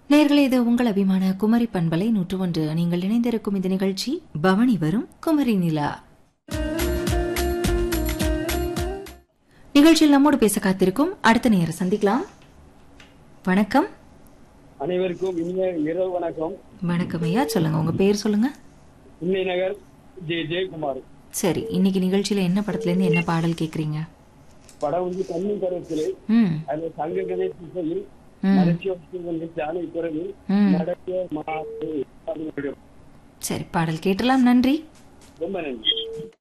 நேர்களே இது உங்கள் அபிமான குமரி பண்பலை நூற்று ஒன்று நீங்கள் இணைந்திருக்கும் இந்த நிகழ்ச்சி பவனி வரும் குமரி நிலா நிகழ்ச்சியில் நம்மோடு பேச காத்திருக்கும் அடுத்த நேரம் சந்திக்கலாம் வணக்கம் அனைவருக்கும் இனிய இரவு வணக்கம் வணக்கம் ஐயா சொல்லுங்க உங்க பேர் சொல்லுங்க இன்னை நகர் ஜே ஜெயக்குமார் சரி இன்னைக்கு நிகழ்ச்சியில என்ன படத்துல இருந்து என்ன பாடல் கேக்குறீங்க படம் வந்து கண்ணி கருத்திலே ம் அதுல சங்க கணேஷ் இசையில் ம். மலர்ச்சி ஜானை குரலில் ம். நடக்க மாறு. சரி பாடல் கேட்டலாம் நன்றி ரொம்ப நன்றி